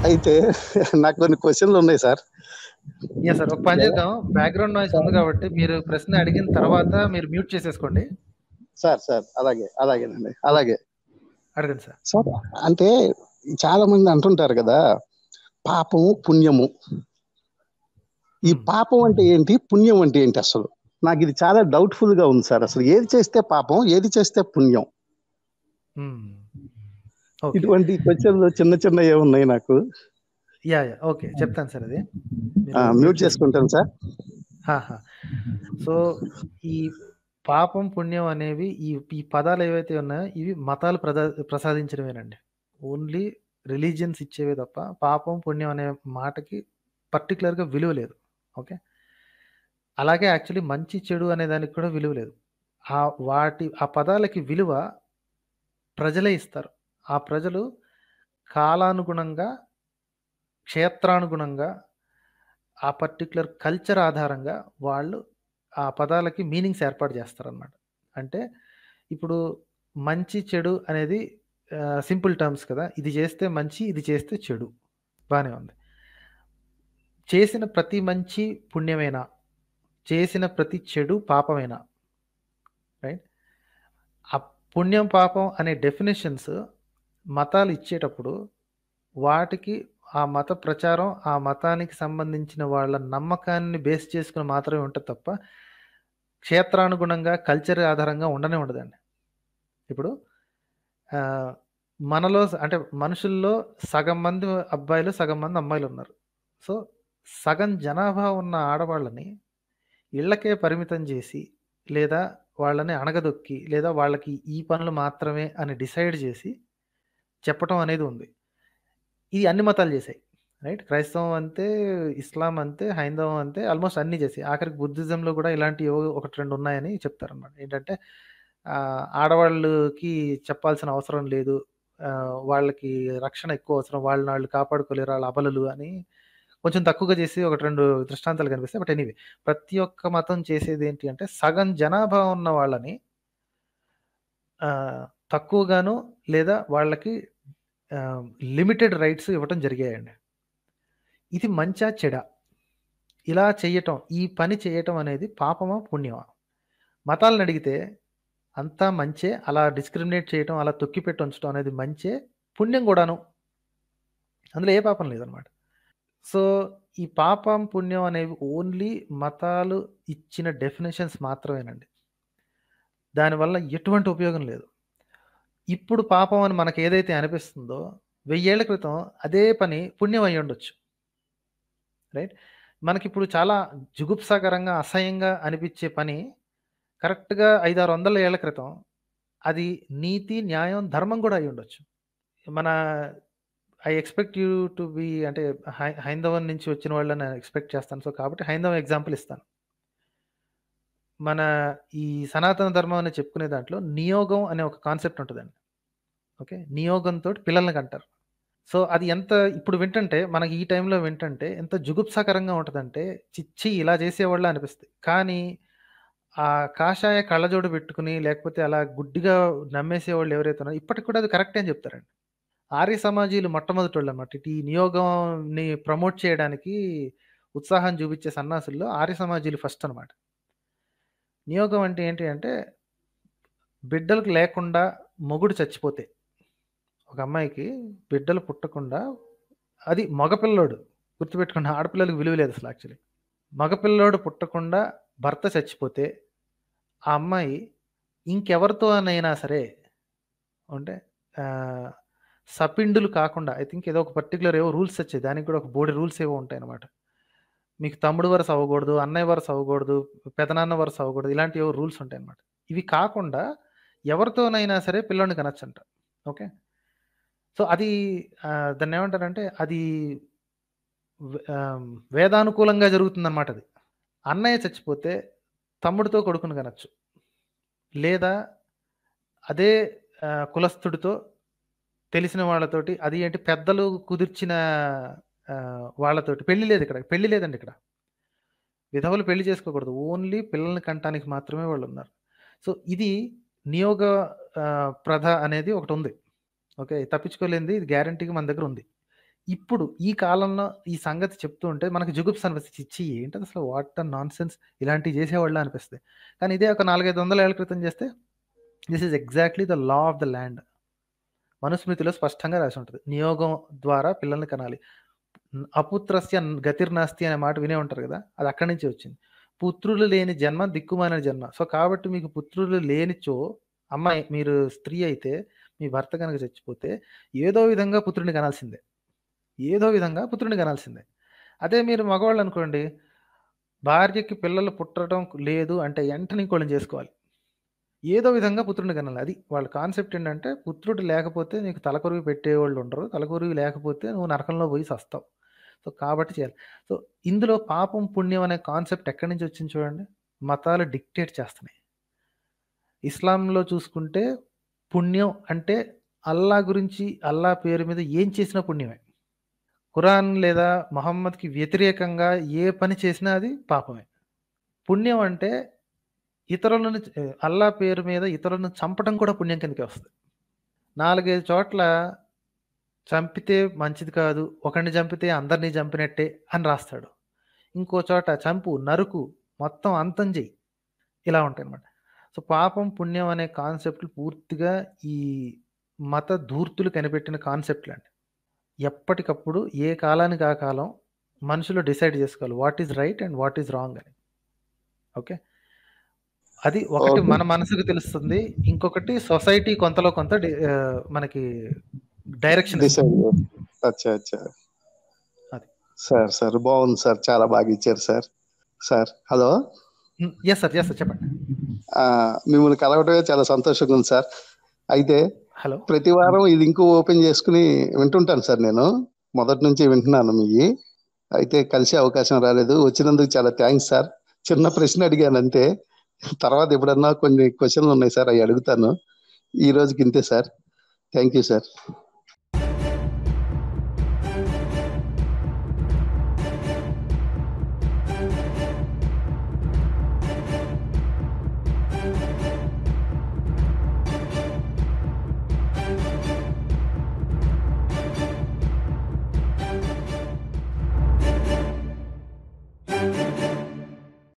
అయితే నాకు కొన్ని క్వశ్చన్లు ఉన్నాయి సార్ యా సార్ ఒక పని చేద్దాం బ్యాక్గ్రౌండ్ నాయిస్ ఉంది కాబట్టి మీరు ప్రశ్న అడిగిన తర్వాత మీరు మ్యూట్ చేసేసుకోండి సార్ సార్ అలాగే అలాగేనండి అలాగే అడగండి సార్ సార్ అంటే చాలా మంది అంటుంటారు కదా పాపము పుణ్యము ఈ పాపం అంటే ఏంటి పుణ్యం అంటే ఏంటి అసలు నాకు ఇది చాలా డౌట్ఫుల్ గా ఉంది సార్ అసలు ఏది చేస్తే పాపం ఏది చేస్తే పుణ్యం ఓకే ఇటువంటి క్వశ్చన్లు చిన్న చిన్న ఉన్నాయి నాకు యా యా ఓకే చెప్తాను సార్ అది మీరు మ్యూట్ మ్యూట్ చేసుకోండి చేసుకుంటాను సార్ హాహా. సో ఈ పాపం పుణ్యం అనేవి ఈ ఈ పదాలు ఏవైతే ఉన్నాయో ఇవి మతాలు ప్రదా ప్రసాదించడమేనండి ఓన్లీ రిలీజియన్స్ ఇచ్చేవే తప్ప పాపం పుణ్యం అనే మాటకి పర్టికులర్గా విలువ లేదు ఓకే అలాగే యాక్చువల్లీ మంచి చెడు అనే దానికి కూడా విలువ లేదు ఆ వాటి ఆ పదాలకి విలువ ప్రజలే ఇస్తారు ఆ ప్రజలు కాలానుగుణంగా క్షేత్రానుగుణంగా ఆ పర్టికులర్ కల్చర్ ఆధారంగా వాళ్ళు ఆ పదాలకి మీనింగ్స్ ఏర్పాటు చేస్తారనమాట అంటే ఇప్పుడు మంచి చెడు అనేది సింపుల్ టర్మ్స్ కదా ఇది చేస్తే మంచి ఇది చేస్తే చెడు బాగానే ఉంది చేసిన ప్రతి మంచి పుణ్యమేనా చేసిన ప్రతి చెడు పాపమేనా రైట్ ఆ పుణ్యం పాపం అనే డెఫినేషన్స్ మతాలు ఇచ్చేటప్పుడు వాటికి ఆ మత ప్రచారం ఆ మతానికి సంబంధించిన వాళ్ళ నమ్మకాన్ని బేస్ చేసుకుని మాత్రమే ఉంటుంది తప్ప క్షేత్రానుగుణంగా కల్చర్ ఆధారంగా ఉండనే ఉండదండి ఇప్పుడు ఆ, మనలో స- అంటే మనుషుల్లో సగం మంది అబ్బాయిలు సగం మంది అమ్మాయిలు ఉన్నారు సో సగం జనాభా ఉన్న ఆడవాళ్ళని ఇళ్ళకే పరిమితం చేసి లేదా వాళ్ళని అణగదొక్కి లేదా వాళ్ళకి ఈ పనులు మాత్రమే అని డిసైడ్ చేసి చెప్పటం అనేది ఉంది ఇది అన్ని మతాలు చేశాయి రైట్ క్రైస్తవం అంతే ఇస్లాం అంతే హైందవం అంతే ఆల్మోస్ట్ అన్ని చేసాయి ఆఖరికి బుద్ధిజంలో కూడా ఇలాంటి ఏవో ఒకటి రెండు ఉన్నాయని చెప్తారన్నమాట ఏంటంటే ఆ, ఆడవాళ్ళకి చెప్పాల్సిన అవసరం లేదు ఆ, వాళ్ళకి రక్షణ ఎక్కువ అవసరం వాళ్ళని వాళ్ళు కాపాడుకోలేరు వాళ్ళ అబలలు అని కొంచెం తక్కువగా చేసి ఒకటి రెండు దృష్టాంతాలు కనిపిస్తాయి బట్ ఎనీవే ప్రతి ఒక్క మతం చేసేది ఏంటి అంటే సగం జనాభా ఉన్న వాళ్ళని ఆ, తక్కువగాను లేదా వాళ్ళకి లిమిటెడ్ రైట్స్ ఇవ్వటం జరిగాయండి ఇది మంచా చెడ ఇలా చేయటం ఈ పని చేయటం అనేది పాపమా పుణ్యమా మతాలను అడిగితే అంతా మంచే అలా డిస్క్రిమినేట్ చేయటం అలా తొక్కిపెట్టి ఉంచడం అనేది మంచే పుణ్యం కూడాను అందులో ఏ పాపం లేదనమాట సో ఈ పాపం పుణ్యం అనేవి ఓన్లీ మతాలు ఇచ్చిన డెఫినేషన్స్ మాత్రమేనండి దానివల్ల ఎటువంటి ఉపయోగం లేదు ఇప్పుడు పాపం అని మనకు ఏదైతే అనిపిస్తుందో వెయ్యేళ్ల క్రితం అదే పని పుణ్యం అయి ఉండొచ్చు రైట్ మనకి ఇప్పుడు చాలా జుగుప్సాకరంగా అసహ్యంగా అనిపించే పని కరెక్ట్గా ఐదారు వందల ఏళ్ల క్రితం అది నీతి న్యాయం ధర్మం కూడా అయి ఉండొచ్చు మన I expect you to be అంటే హై హైందవం నుంచి వచ్చిన వాళ్ళని ఎక్స్పెక్ట్ చేస్తాను సో కాబట్టి హైందవం ఎగ్జాంపుల్ ఇస్తాను మన ఈ సనాతన ధర్మం అని చెప్పుకునే దాంట్లో నియోగం అనే ఒక కాన్సెప్ట్ ఉంటుందండి ఓకే నియోగంతో పిల్లల్ని కంటారు సో అది ఎంత ఇప్పుడు వింటుంటే మనకి ఈ టైంలో వింటుంటే ఎంత జుగుప్సాకరంగా ఉంటుందంటే చిచ్చి ఇలా చేసేవాళ్ళ అనిపిస్తుంది కానీ ఆ కాషాయ కళ్ళజోడు పెట్టుకుని లేకపోతే అలా గుడ్డిగా నమ్మేసేవాళ్ళు ఎవరైతే ఉన్నారో ఇప్పటికి కూడా అది కరెక్టే అని చెప్తారండి ఆర్య సమాజీలు మొట్టమొదటి వాళ్ళు అన్నమాట ఈ నియోగంని ప్రమోట్ చేయడానికి ఉత్సాహం చూపించే సన్నాసుల్లో ఆర్య సమాజీలు ఫస్ట్ అనమాట నియోగం అంటే ఏంటి అంటే బిడ్డలకు లేకుండా మొగుడు చచ్చిపోతే ఒక అమ్మాయికి బిడ్డలు పుట్టకుండా అది మగపిల్లోడు గుర్తుపెట్టుకున్న ఆడపిల్లలకు విలువ లేదు అసలు యాక్చువల్లీ మగపిల్లోడు పుట్టకుండా భర్త చచ్చిపోతే ఆ అమ్మాయి ఇంకెవరితో అయినా సరే అంటే ఆ, సపిండులు కాకుండా ఐ థింక్ ఏదో ఒక పర్టికులర్ ఏవో రూల్స్ వచ్చాయి దానికి కూడా ఒక బోడి రూల్స్ ఏవో ఉంటాయి అనమాట మీకు తమ్ముడు వరుస అవ్వకూడదు అన్నయ్య వరుస అవ్వకూడదు పెదనాన్న వరుస అవ్వకూడదు ఇలాంటి ఏవో రూల్స్ ఉంటాయి అనమాట ఇవి కాకుండా ఎవరితోనైనా సరే పిల్లోని కనొచ్చంట ఓకే సో అది ఆ, దాన్ని ఏమంటారంటే అది వే- ఆ, వేదానుకూలంగా జరుగుతుందన్నమాట అది అన్నయ్య చచ్చిపోతే తమ్ముడితో కొడుకుని కనొచ్చు లేదా అదే ఆ, కులస్థుడితో తెలిసిన వాళ్ళతోటి అది ఏంటి పెద్దలు కుదిర్చిన ఆ, వాళ్ళతోటి పెళ్లి లేదు ఇక్కడ పెళ్లి లేదండి ఇక్కడ విధవలు పెళ్లి చేసుకోకూడదు ఓన్లీ పిల్లల్ని కంటానికి మాత్రమే వాళ్ళు ఉన్నారు సో ఇది నియోగ ఆ, ప్రథ అనేది ఒకటి ఉంది ఓకే తప్పించుకోలేనిది ఇది గ్యారంటీగా మన దగ్గర ఉంది ఇప్పుడు ఈ కాలంలో ఈ సంగతి చెప్తూ ఉంటే మనకు జుగుప్స్ అనిపిస్తుంది ఇచ్చి ఏంటది అసలు వాట్ నాన్ సెన్స్ ఇలాంటివి చేసేవాళ్ళు అనిపిస్తుంది కానీ ఇదే ఒక నాలుగైదు వందల ఏళ్ళ క్రితం చేస్తే this is exactly the law of the land మనుస్మృతిలో స్పష్టంగా రాసి ఉంటుంది నియోగం ద్వారా పిల్లల్ని కనాలి అపుత్రస్య గతిర్నాస్తి అనే మాట వినే ఉంటారు కదా అది అక్కడి నుంచి వచ్చింది పుత్రులు లేని జన్మ దిక్కుమాలిన జన్మ సో కాబట్టి మీకు పుత్రులు లేనిచో అమ్మాయి మీరు స్త్రీ అయితే మీ భర్త కనుక చచ్చిపోతే ఏదో విధంగా పుత్రుడిని కనాల్సిందే ఏదో విధంగా పుత్రుడిని కనాల్సిందే అదే మీరు మగవాళ్ళు అనుకోండి భార్యకి పిల్లలు పుట్టడం లేదు అంటే వెంటనే ఇంకోళ్ళని చేసుకోవాలి ఏదో విధంగా పుత్రుడిని కనాలి అది వాళ్ళ కాన్సెప్ట్ ఏంటంటే పుత్రుడు లేకపోతే నీకు తలకొరువి పెట్టేవాళ్ళు ఉండరు తలకొరువి లేకపోతే నువ్వు నరకంలో పోయి సస్తావు సో కాబట్టి చేయాలి సో ఇందులో పాపం పుణ్యం అనే కాన్సెప్ట్ ఎక్కడి నుంచి వచ్చింది చూడండి మతాలు డిక్టేట్ చేస్తున్నాయి ఇస్లాంలో చూసుకుంటే పుణ్యం అంటే అల్లా గురించి అల్లా పేరు మీద ఏం చేసినా పుణ్యమే ఖురాన్ లేదా మహమ్మద్కి వ్యతిరేకంగా ఏ పని చేసినా అది పాపమే పుణ్యం అంటే ఇతరులను అల్లా పేరు మీద ఇతరులను చంపడం కూడా పుణ్యం కిందకే వస్తుంది నాలుగైదు చోట్ల చంపితే మంచిది కాదు ఒకరిని చంపితే అందరినీ చంపినట్టే అని రాస్తాడు ఇంకో చోట చంపు నరుకు మొత్తం అంతం చెయ్యి ఇలా ఉంటాయి అన్నమాట సో పాపం పుణ్యం అనే కాన్సెప్ట్లు పూర్తిగా ఈ మత ధూర్తులు కనిపెట్టిన కాన్సెప్ట్లు అండి ఎప్పటికప్పుడు ఏ కాలానికి ఆ కాలం మనుషులు డిసైడ్ చేసుకోవాలి what is right and what is wrong అని ఓకే అది ఒకటి Okay. మన మనసుకు తెలుస్తుంది ఇంకొకటి సొసైటీ కొంతలో కొంత డి- ఆ, మనకి డైరెక్షన్ డిసైడ్ అచ్చా అచ్చా అది. సార్ సార్ బాగుంది సార్ చాలా బాగా ఇచ్చారు sir sir hello yes sir yes sir చెప్పండి ఆ, మిమ్మల్ని కలవటమే చాలా సంతోషంగా ఉంది సార్ అయితే హలో ప్రతి వారం ఇది ఇంకో ఓపెన్ చేసుకుని వింటుంటాను సార్ నేను మొదటి నుంచి వింటున్నాను మీ అయితే కలిసే అవకాశం రాలేదు వచ్చినందుకు చాలా థ్యాంక్స్ సార్ చిన్న ప్రశ్న అడిగాను అంతే తర్వాత ఎప్పుడన్నా కొన్ని క్వశ్చన్లు ఉన్నాయి సార్ అవి అడుగుతాను ఈ రోజుకి ఇంతే సార్ థ్యాంక్ యూ సార్